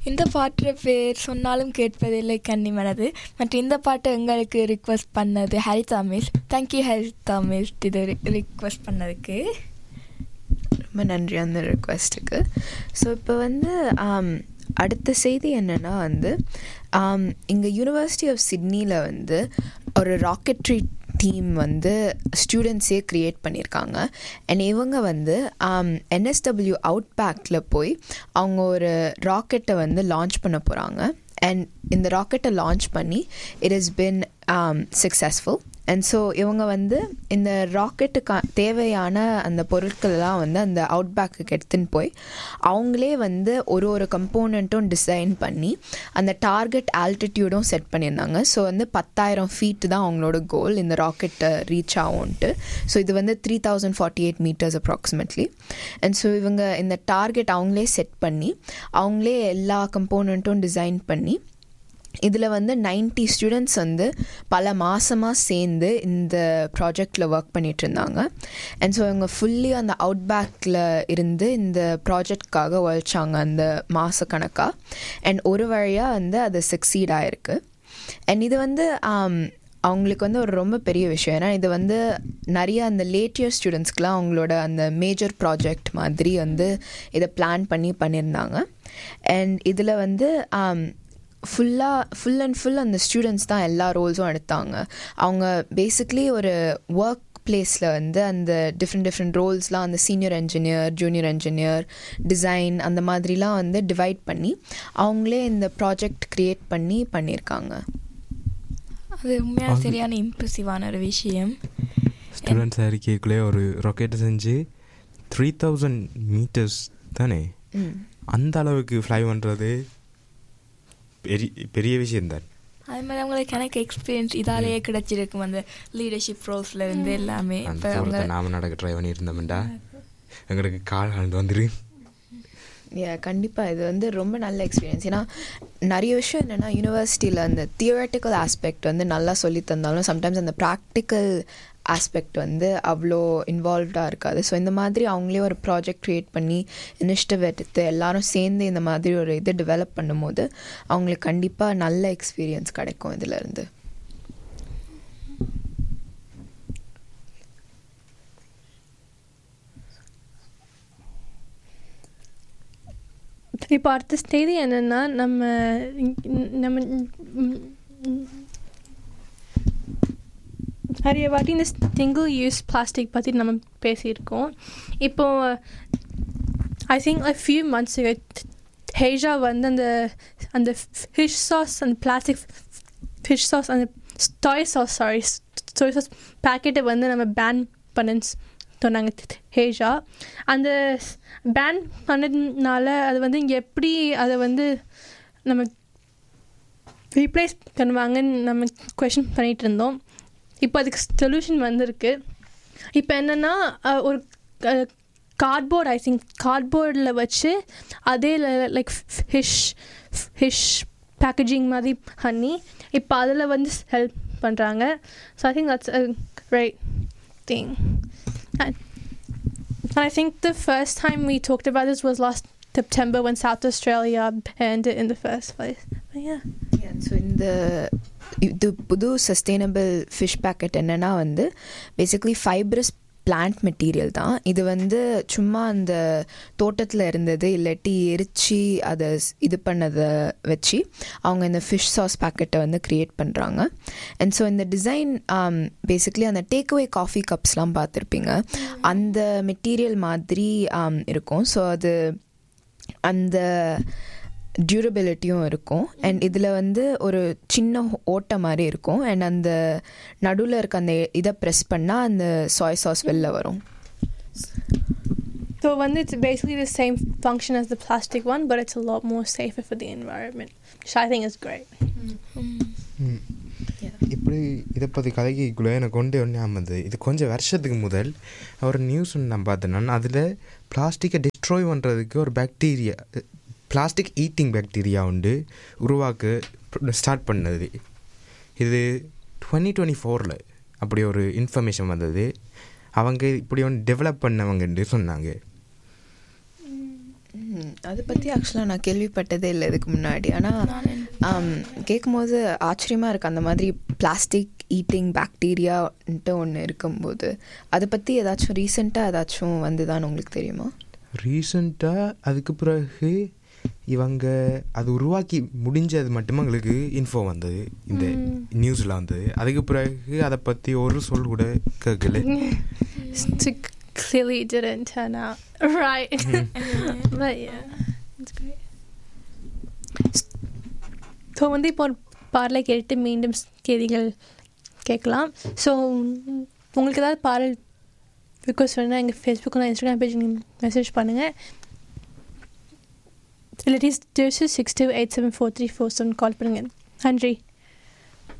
இந்த பாட்டு பேர் சொன்னாலும் கேட்பதில்லை கன்னி மனது மற்றும் இந்த பாட்டை எங்களுக்கு ரிக்வெஸ்ட் பண்ணது Haritha miss thank you Haritha miss இது ரிக்வெஸ்ட் பண்ணதுக்கு ரொம்ப நன்றி அந்த ரிக்வெஸ்ட்டுக்கு ஸோ இப்போ வந்து ஆம், அடுத்த செய்தி என்னென்னா வந்து இங்கே யூனிவர்சிட்டி ஆஃப் சிட்னியில் வந்து ஒரு ராக்கெட்ரி டீம் வந்து ஸ்டூடெண்ட்ஸே க்ரியேட் பண்ணியிருக்காங்க அண்ட் இவங்க வந்து என்எஸ்டபிள்யூ அவுட் பேக்கில் போய் அவங்க ஒரு ராக்கெட்டை வந்து லான்ச் பண்ண போகிறாங்க அண்ட் இந்த ராக்கெட்டை லான்ச் பண்ணி it is been successful and so இவங்க வந்து இந்த ராக்கெட்டுக்கு தேவையான அந்த பொருட்கள்லாம் வந்து அந்த அவுட் பேக்குக்கு எடுத்துன்னு போய் அவங்களே வந்து ஒரு ஒரு கம்போனண்ட்டும் டிசைன் பண்ணி அந்த டார்கெட் ஆல்டிடியூடும் செட் பண்ணியிருந்தாங்க ஸோ வந்து பத்தாயிரம் ஃபீட் தான் அவங்களோட கோல் இந்த ராக்கெட்டை ரீச் ஆகும்ன்ட்டு ஸோ இது வந்து three thousand forty eight metres approximately and so இவங்க இந்த டார்கெட் அவங்களே செட் பண்ணி அவங்களே எல்லா கம்போனண்ட்டும் டிசைன் பண்ணி இதில் வந்து 90 ஸ்டூடெண்ட்ஸ் வந்து பல மாதமாக சேர்ந்து இந்த ப்ராஜெக்டில் ஒர்க் பண்ணிட்டு இருந்தாங்க அண்ட் ஸோ இவங்க ஃபுல்லி அந்த அவுட் பேக்கில் இருந்து இந்த ப்ராஜெக்ட்காக உழைச்சாங்க அந்த மாதக்கணக்காக அண்ட் ஒரு வழியாக வந்து அது சக்சீட் ஆயிருக்கு அண்ட் இது வந்து ஆம், அவங்களுக்கு வந்து ஒரு ரொம்ப பெரிய விஷயம் ஏன்னா இது வந்து நிறைய அந்த லேட் இயர் ஸ்டூடெண்ட்ஸ்க்குலாம் அவங்களோட அந்த மேஜர் ப்ராஜெக்ட் மாதிரி வந்து இதை பிளான் பண்ணி பண்ணியிருந்தாங்க அண்ட் இதில் வந்து ஃபுல்லாக ஃபுல் அண்ட் ஃபுல் அந்த ஸ்டூடெண்ட்ஸ் தான் எல்லா ரோல்ஸும் எடுத்தாங்க அவங்க பேசிக்லி ஒரு ஒர்க் பிளேஸில் வந்து அந்த டிஃப்ரெண்ட் டிஃப்ரெண்ட் ரோல்ஸ்லாம் அந்த senior engineer junior engineer design அந்த மாதிரிலாம் வந்து டிவைட் பண்ணி அவங்களே இந்த ப்ராஜெக்ட் க்ரியேட் பண்ணி பண்ணியிருக்காங்க அது உண்மையாக சரியான இம்ப்ரெசிவான ஒரு விஷயம் ஸ்டூடெண்ட்ஸ் அறிக்கைக்குள்ளே ஒரு ராக்கெட்டை செஞ்சு த்ரீ தௌசண்ட் மீட்டர்ஸ் தானே ம் அந்த அளவுக்கு ஃப்ளை பண்ணுறது பெரிய பெரிய விஷயம்தான் அதே மாதிரி அவங்களுக்கு எனக்கு எக்ஸ்பீரியன்ஸ் இதாலேயே கிடைச்சிருக்கும் அந்த லீடர்ஷிப் ரோல்ஸ்ல இருந்து எல்லாமே அந்த இப்போ அவங்க தூரத்தை நாம நடக்க ட்ரை பண்ணியிருந்தோம்டா எங்களுக்கு கால் கலந்து வந்துரு Yeah, கண்டிப்பாக இது வந்து ரொம்ப நல்ல எக்ஸ்பீரியன்ஸ் ஏன்னா நிறைய விஷயம் என்னென்னா யூனிவர்சிட்டியில் அந்த தியரட்டிக்கல் ஆஸ்பெக்ட் வந்து நல்லா சொல்லி தந்தாலும் சம்டைம்ஸ் அந்த ப்ராக்டிக்கல் ஆஸ்பெக்ட் வந்து அவ்வளோ இன்வால்வ்டாக இருக்காது ஸோ இந்த மாதிரி அவங்களே ஒரு ப்ராஜெக்ட் க்ரியேட் பண்ணி இனிஷிட்டிவ் எடுத்து எல்லாரும் சேர்ந்து இந்த மாதிரி ஒரு இது டெவலப் பண்ணும்போது அவங்களுக்கு கண்டிப்பாக நல்ல எக்ஸ்பீரியன்ஸ் கிடைக்கும் இதுலேருந்து இப்போ அடுத்த செய்தி என்னென்னா நம்ம இங்க- நம்ம ம், ம், நிறைய வாட்டி இந்த சிங்கிள் யூஸ் பிளாஸ்டிக் பற்றி நம்ம பேசியிருக்கோம் இப்போ I think a few months ஹேஜா வந்து அந்த அந்த ஃபிஷ் சாஸ் அந்த பிளாஸ்டிக் ஃபிஷ் சாஸ் அந்த ஸ்டாய் சாஸ் சாரி சோய் சாஸ் பேக்கெட்டை வந்து நம்ம பேன் பண்ணுன்னு சொன்னாங்க ஹேஜா அந்த பேன் பண்ணதுனால அது வந்து இங்கே எப்படி அதை வந்து நம்ம ரீப்ளேஸ் பண்ணுவாங்கன்னு நம்ம கொஷின் பண்ணிகிட்டு இருந்தோம் இப்போ அதுக்கு சொல்யூஷன் வந்திருக்கு இப்போ என்னென்னா ஒரு கார்ட்போர்ட் ஐ திங்க் கார்ட்போர்டில் வச்சு அதே லைக் ஃபிஷ் ஃபிஷ் பேக்கேஜிங் மாதிரி பண்ணி இப்போ அதில் வந்து ஹெல்ப் பண்ணுறாங்க so I think that's right thing And I think the first time we talked about this was last September when South Australia banned it in the first place. But yeah. So இந்த இது புது sustainable fish packet என்னென்னா வந்து basically fibrous plant material தான் இது வந்து சும்மா அந்த தோட்டத்தில் இருந்தது இல்லாட்டி எரிச்சு அதை ஸ்- இது பண்ணதை வச்சு அவங்க இந்த ஃபிஷ் சாஸ் பேக்கெட்டை வந்து க்ரியேட் பண்ணுறாங்க அண்ட் ஸோ இந்த டிசைன் பேசிக்லி அந்த டேக்அவே காஃபி கப்ஸ்லாம் பார்த்துருப்பீங்க அந்த மெட்டீரியல் மாதிரி um, இருக்கும் ஸோ அது அந்த டியூரபிலிட்டியும் இருக்கும் அண்ட் இதில் வந்து ஒரு சின்ன ஓட்டை மாதிரி இருக்கும் அண்ட் அந்த நடுவில் இருக்க அந்த இதை ப்ரெஸ் பண்ணால் அந்த சாய் சாஸ் வெளில வரும் So one it's basically the same function as the plastic one, but it's a lot more safer for the environment, which I think is great. இப்படி இதை பற்றி கதைக்குள்ளே எனக்கு கொண்டே ஒன்று ஆமாது இது கொஞ்சம் வருஷத்துக்கு முதல் ஒரு நியூஸ் ஒன்று நான் பார்த்தேன் அதில் பிளாஸ்டிக்கை டிஸ்ட்ராய் பண்ணுறதுக்கு ஒரு பாக்டீரியா பிளாஸ்டிக் ஈட்டிங் பாக்டீரியா உண்டு உருவாக்க ஸ்டார்ட் பண்ணது இது டுவெண்ட்டி டுவெண்ட்டி ஃபோரில் அப்படி ஒரு இன்ஃபர்மேஷன் வந்தது அவங்க இப்படி ஒன்று டெவலப் பண்ணவங்கன்னு சொன்னாங்க ம், அதை பற்றி ஆக்சுவலாக நான் கேள்விப்பட்டதே இல்லை இதுக்கு முன்னாடி ஆனால் கேட்கும்போது ஆச்சரியமாக இருக்குது அந்த மாதிரி பிளாஸ்டிக் ஈட்டிங் பாக்டீரியான்ட்டு ஒன்று இருக்கும்போது அதை பற்றி ஏதாச்சும் ரீசெண்டாக ஏதாச்சும் வந்துதான்னு உங்களுக்கு தெரியுமா ரீசண்டாக அதுக்கு பிறகு இவங்க அது உருவாக்கி முடிஞ்சது மட்டுமே எங்களுக்கு இன்ஃபோ வந்தது இந்த நியூஸில் வந்தது அதுக்கு பிறகு அதை பற்றி ஒரு சொல் கூட கேட்கல So clearly it didn't turn out right. but yeah, it's great. So வந்து இப்போ ஒரு பாடலை கேட்டு மீண்டும் கேள்விகள் கேட்கலாம் ஸோ உங்களுக்கு ஏதாவது பாடல் ரிக்வஸ்ட் வேணுன்னா எங்கள் ஃபேஸ்புக் இன்ஸ்டாகிராம் பேஜ் மெசேஜ் பண்ணுங்கள் இல்லாட்டி zero six two eight seven four three four seven call பண்ணுங்கள் நன்றி